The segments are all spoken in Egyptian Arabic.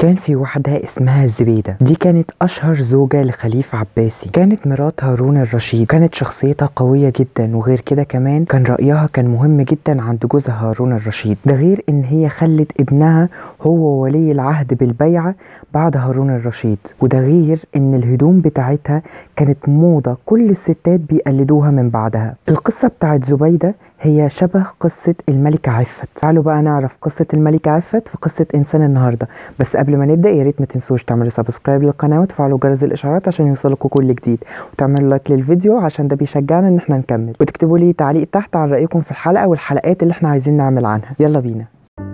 كان في واحدة اسمها الزبيدة دي كانت أشهر زوجة لخليفة عباسي كانت مرات هارون الرشيد كانت شخصيتها قوية جدا وغير كده كمان كان رأيها كان مهم جدا عند جوزها هارون الرشيد ده غير إن هي خلت ابنها هو ولي العهد بالبيعة بعد هارون الرشيد وده غير إن الهدوم بتاعتها كانت موضة كل الستات بيقلدوها من بعدها القصة بتاعت زبيدة هي شبه قصة الملكة عفت تعالوا بقى نعرف قصة الملكة عفت في قصة إنسان النهاردة بس قبل ما نبدأ يا ريت ما تنسوش تعملوا سبسكرايب للقناة وتفعلوا جرس الإشعارات عشان يوصلكوا كل جديد وتعملوا لايك للفيديو عشان ده بيشجعنا إن احنا نكمل وتكتبوا لي تعليق تحت عن رأيكم في الحلقة والحلقات اللي احنا عايزين نعمل عنها يلا بينا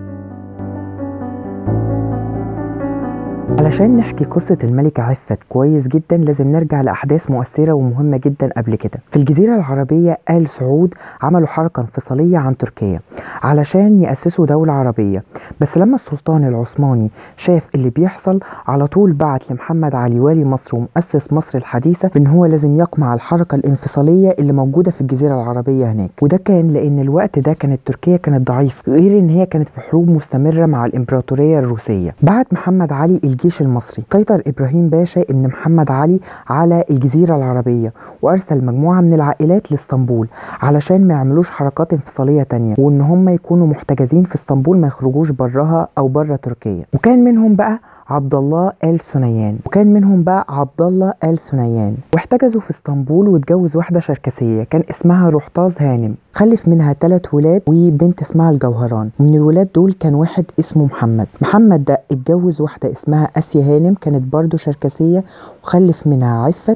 علشان نحكي قصة الملكة عفت كويس جدا لازم نرجع لأحداث مؤثرة ومهمة جدا قبل كده في الجزيرة العربية آل سعود عملوا حركة انفصالية عن تركيا علشان يأسسوا دولة عربية بس لما السلطان العثماني شاف اللي بيحصل على طول بعت لمحمد علي والي مصر ومؤسس مصر الحديثة بأن هو لازم يقمع الحركة الانفصالية اللي موجودة في الجزيرة العربية هناك وده كان لأن الوقت ده كانت تركيا كانت ضعيفة غير إن هي كانت في حروب مستمرة مع الإمبراطورية الروسية بعت محمد علي الجيش المصري سيطر إبراهيم باشا ابن محمد علي على الجزيرة العربية وأرسل مجموعة من العائلات لاسطنبول علشان ما يعملوش حركات انفصالية تانية وإن هم يكونوا محتجزين في اسطنبول ما يخرجوش براها أو برا تركيا وكان منهم بقى عبد الله آل ثنيان وكان منهم بقى عبد الله آل ثنيان واحتجزوا في اسطنبول واتجوز واحدة شركسية كان اسمها رحتاز هانم خلف منها ثلاث ولاد وبنت اسمها الجوهران ومن الولاد دول كان واحد اسمه محمد محمد ده اتجوز واحدة اسمها آسيا هانم كانت برضه شركسية وخلف منها عفت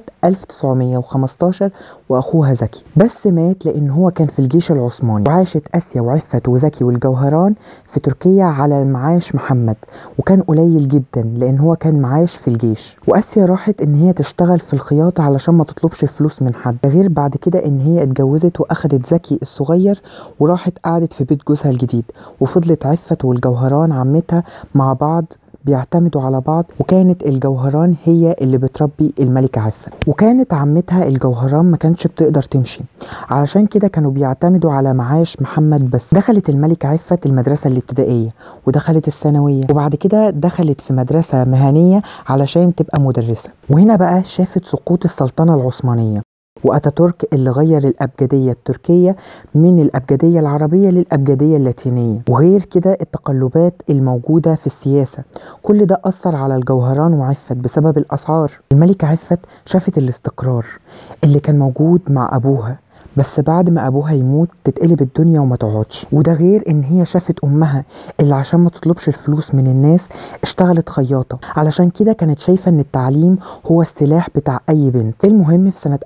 1915 واخوها زكي بس مات لان هو كان في الجيش العثماني وعاشت اسيا وعفت وزكي والجوهران في تركيا على معاش محمد وكان قليل جدا لان هو كان معاش في الجيش واسيا راحت ان هي تشتغل في الخياطه علشان ما تطلبش فلوس من حد ده غير بعد كده ان هي اتجوزت واخدت زكي الصغير وراحت قعدت في بيت جوزها الجديد وفضلت عفت والجوهران عمتها مع بعض بيعتمدوا على بعض وكانت الجوهران هي اللي بتربي الملكة عفت وكانت عمتها الجوهران ما كانتش بتقدر تمشي علشان كده كانوا بيعتمدوا على معاش محمد بس دخلت الملكة عفت المدرسة الابتدائية ودخلت الثانوية وبعد كده دخلت في مدرسة مهنية علشان تبقى مدرسة وهنا بقى شافت سقوط السلطنة العثمانية واتاتورك اللي غير الابجديه التركيه من الابجديه العربيه للابجديه اللاتينيه وغير كده التقلبات الموجوده في السياسه كل ده اثر على الجوهران وعفت بسبب الاسعار الملكه عفت شافت الاستقرار اللي كان موجود مع ابوها بس بعد ما ابوها يموت تتقلب الدنيا وما تقعدش وده غير ان هي شافت امها اللي عشان ما تطلبش الفلوس من الناس اشتغلت خياطه علشان كده كانت شايفه ان التعليم هو السلاح بتاع اي بنت المهم في سنه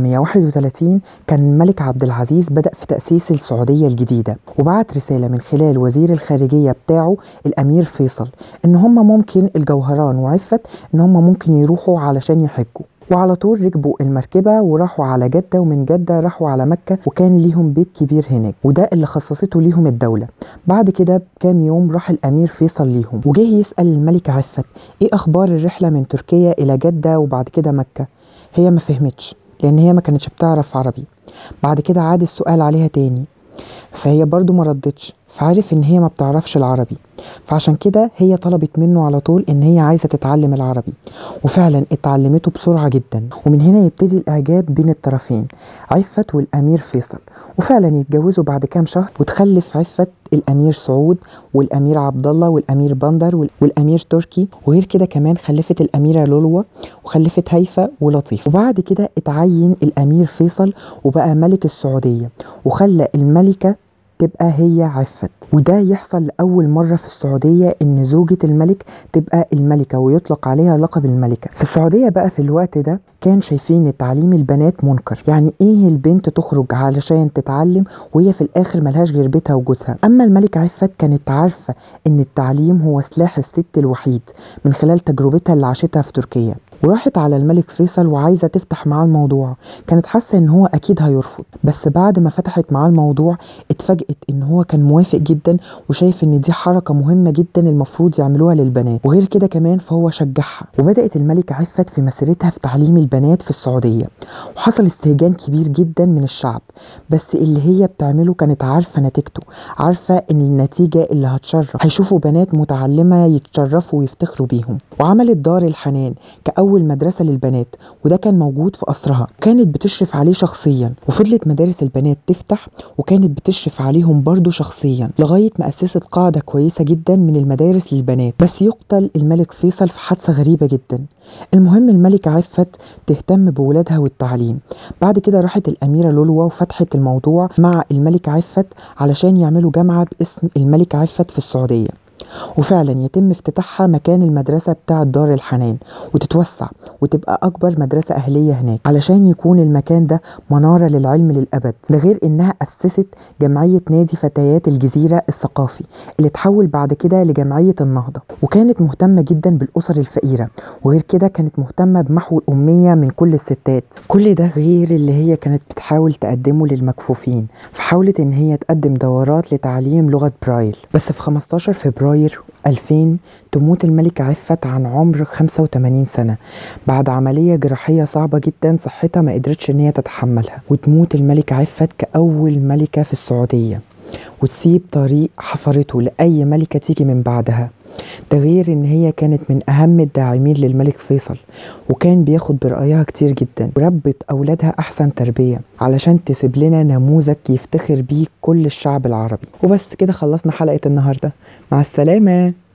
1931 كان الملك عبد العزيز بدا في تاسيس السعوديه الجديده وبعت رساله من خلال وزير الخارجيه بتاعه الامير فيصل ان هم ممكن الجوهران وعفت ان هم ممكن يروحوا علشان يحجوا وعلى طول ركبوا المركبة وراحوا على جدة ومن جدة راحوا على مكة وكان ليهم بيت كبير هناك وده اللي خصصته ليهم الدولة بعد كده بكام يوم راح الأمير فيصل ليهم وجه يسأل الملكة عفت إيه أخبار الرحلة من تركيا إلى جدة وبعد كده مكة هي ما فهمتش لأن هي ما كانتش بتعرف عربي بعد كده عاد السؤال عليها تاني فهي برضو ما ردتش فعرف ان هي ما بتعرفش العربي فعشان كده هي طلبت منه على طول ان هي عايزه تتعلم العربي وفعلا اتعلمته بسرعه جدا ومن هنا يبتدي الاعجاب بين الطرفين عفت والامير فيصل وفعلا يتجوزوا بعد كام شهر وتخلف عفت الامير سعود والامير عبد الله والامير بندر والامير تركي وغير كده كمان خلفت الاميره لولوى وخلفت هيفا ولطيف وبعد كده اتعين الامير فيصل وبقى ملك السعوديه وخلى الملكه تبقى هي عفت وده يحصل لأول مرة في السعودية إن زوجة الملك تبقى الملكة ويطلق عليها لقب الملكة في السعودية بقى في الوقت ده كان شايفين ان تعليم البنات منكر يعني ايه البنت تخرج علشان تتعلم وهي في الاخر ملهاش غير بيتها وجوزها اما الملكة عفت كانت عارفة ان التعليم هو سلاح الست الوحيد من خلال تجربتها اللي عاشتها في تركيا وراحت على الملك فيصل وعايزة تفتح معاه الموضوع كانت حاسة ان هو اكيد هيرفض بس بعد ما فتحت معاه الموضوع اتفاجئت ان هو كان موافق جدا وشايف ان دي حركة مهمة جدا المفروض يعملوها للبنات وغير كده كمان فهو شجعها وبدأت الملكة عفت في مسيرتها في تعليم البنات البنات في السعودية وحصل استهجان كبير جدا من الشعب بس اللي هي بتعمله كانت عارفة نتيجته عارفة ان النتيجة اللي هتشرف هيشوفوا بنات متعلمة يتشرفوا ويفتخروا بيهم وعملت دار الحنان كأول مدرسة للبنات وده كان موجود في قصرها كانت بتشرف عليه شخصيا وفضلت مدارس البنات تفتح وكانت بتشرف عليهم برضو شخصيا لغاية ما أسست قاعدة كويسة جدا من المدارس للبنات بس يقتل الملك فيصل في حادثة غريبة جدا المهم الملكة عفت تهتم بولادها والتعليم بعد كده راحت الأميرة لولوى وفتحت الموضوع مع الملك عفت علشان يعملوا جامعة باسم الملك عفت في السعودية وفعلا يتم افتتاحها مكان المدرسة بتاعة دار الحنان وتتوسع وتبقى أكبر مدرسة أهلية هناك علشان يكون المكان ده منارة للعلم للأبد ده غير إنها أسست جمعية نادي فتيات الجزيرة الثقافي اللي تحول بعد كده لجمعية النهضة وكانت مهتمة جدا بالأسر الفقيرة وغير كده كانت مهتمة بمحو الأمية من كل الستات كل ده غير اللي هي كانت بتحاول تقدمه للمكفوفين فحاولت إن هي تقدم دورات لتعليم لغة برايل بس في 15 فبراير 2000 تموت الملكة عفت عن عمر 85 سنة بعد عملية جراحية صعبة جدا صحتها ما قدرتش ان هي تتحملها وتموت الملكة عفت كأول ملكة في السعودية وتسيب طريق حفرته لأي ملكة تيجي من بعدها ده غير ان هي كانت من اهم الداعمين للملك فيصل وكان بياخد برأيها كتير جدا وربت اولادها احسن تربية علشان تسيب لنا نموذج يفتخر بيه كل الشعب العربي وبس كده خلصنا حلقة النهاردة مع السلامة